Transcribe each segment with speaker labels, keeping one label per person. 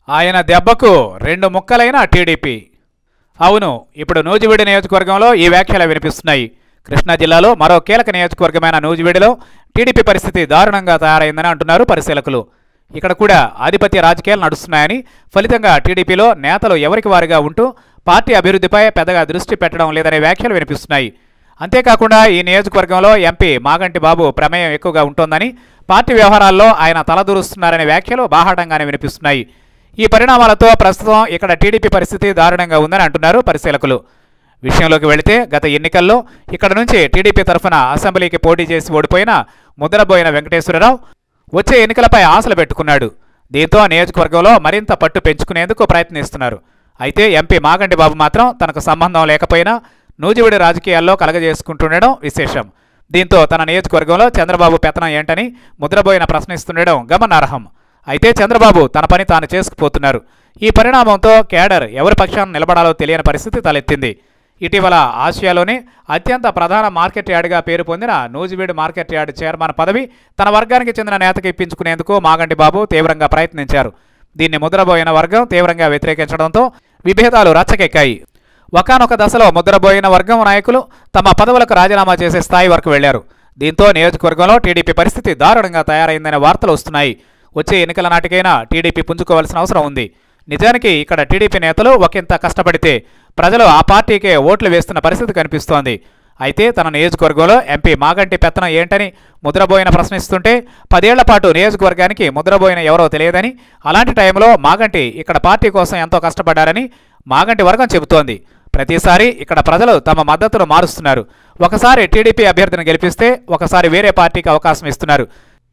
Speaker 1: ఆయన దెబ్బకు రెండు ముక్కలైన టీడీపీ అవును ఇప్పుడు నూజివీడి నియోజకవర్గంలో ఈ వ్యాఖ్యలు వినిపిస్తున్నాయి కృష్ణా జిల్లాలో మరో కీలక నియోజకవర్గమైన నూజివీడిలో టీడీపీ పరిస్థితి దారుణంగా తయారైందని అంటున్నారు పరిశీలకులు ఇక్కడ కూడా ఆధిపత్య రాజకీయాలు నడుస్తున్నాయని ఫలితంగా టీడీపీలో నేతలు ఎవరికి వారుగా ఉంటూ పార్టీ అభివృద్ధిపై పెద్దగా దృష్టి పెట్టడం లేదనే వ్యాఖ్యలు వినిపిస్తున్నాయి అంతేకాకుండా ఈ నియోజకవర్గంలో ఎంపీ మాగంటి బాబు ప్రమేయం ఎక్కువగా ఉంటోందని పార్టీ వ్యవహారాల్లో ఆయన తలదూరుస్తున్నారనే వ్యాఖ్యలు బాహాటంగానే వినిపిస్తున్నాయి ఈ పరిణామాలతో ప్రస్తుతం ఇక్కడ టీడీపీ పరిస్థితి దారుణంగా ఉందని అంటున్నారు పరిశీలకులు విషయంలోకి వెళితే గత ఎన్నికల్లో ఇక్కడ నుంచి టీడీపీ తరఫున అసెంబ్లీకి పోటీ చేసి ఓడిపోయిన ముద్రబోయిన వెంకటేశ్వరరావు వచ్చే ఎన్నికలపై ఆశలు పెట్టుకున్నాడు దీంతో నియోజకవర్గంలో మరింత పట్టు పెంచుకునేందుకు ప్రయత్నిస్తున్నారు అయితే ఎంపీ మాగంటి బాబు మాత్రం తనకు సంబంధం లేకపోయినా నూజివీడి రాజకీయాల్లో కలగజేసుకుంటుండడం విశేషం దీంతో తన నియోజకవర్గంలో చంద్రబాబు పెత్తనం ఏంటని ముద్రబోయిన ప్రశ్నిస్తుండడం గమనార్హం అయితే చంద్రబాబు తన పని తాను చేసుకుపోతున్నారు ఈ పరిణామంతో కేడర్ ఎవరి పక్షాన నిలబడాలో తెలియని పరిస్థితి తలెత్తింది ఇటీవల ఆసియాలోనే అత్యంత ప్రధాన మార్కెట్ యార్డ్గా పేరు పొందిన నూజివీడు మార్కెట్ యార్డ్ చైర్మన్ పదవి తన వర్గానికి చెందిన నేతకి ఇప్పించుకునేందుకు మాగంటి బాబు తీవ్రంగా ప్రయత్నించారు దీన్ని ముద్రబోయిన వర్గం తీవ్రంగా వ్యతిరేకించడంతో విభేదాలు రచ్చకెక్కాయి ఒకనొక దశలో ముద్రబోయిన వర్గం నాయకులు తమ పదవులకు రాజీనామా చేసే స్థాయి వరకు వెళ్లారు దీంతో నియోజకవర్గంలో టీడీపీ పరిస్థితి దారుణంగా తయారైందనే వార్తలు వస్తున్నాయి వచ్చే ఎన్నికల నాటికైనా టీడీపీ పుంజుకోవాల్సిన అవసరం ఉంది నిజానికి ఇక్కడ టీడీపీ నేతలు ఒకంత కష్టపడితే ప్రజలు ఆ పార్టీకే ఓట్లు వేస్తున్న పరిస్థితి కనిపిస్తోంది అయితే తన నియోజకవర్గంలో ఎంపీ మాగంటి పెత్తనం ఏంటని ముద్రబోయిన ప్రశ్నిస్తుంటే పదేళ్ల పాటు నియోజకవర్గానికి ముద్రబోయిన ఎవరో తెలియదని అలాంటి టైంలో మాగంటి ఇక్కడ పార్టీ కోసం ఎంతో కష్టపడ్డారని మాగంటి వర్గం చెబుతోంది ప్రతిసారి ఇక్కడ ప్రజలు తమ మద్దతును మారుస్తున్నారు ఒకసారి టీడీపీ అభ్యర్థిని గెలిపిస్తే ఒకసారి వేరే పార్టీకి అవకాశం ఇస్తున్నారు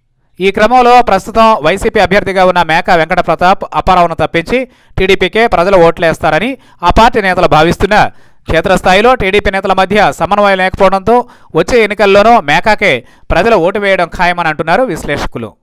Speaker 1: ఈ క్రమంలో ప్రస్తుతం వైసీపీ అభ్యర్థిగా ఉన్న మేకా వెంకట ప్రతాప్ అప్పారావును తప్పించి టీడీపీకే ప్రజలు ఓట్లేస్తారని ఆ పార్టీ నేతలు భావిస్తున్నా క్షేత్రస్థాయిలో టీడీపీ నేతల మధ్య సమన్వయం లేకపోవడంతో వచ్చే ఎన్నికల్లోనూ మేకాకే ప్రజలు ఓటు వేయడం ఖాయమని అంటున్నారు విశ్లేషకులు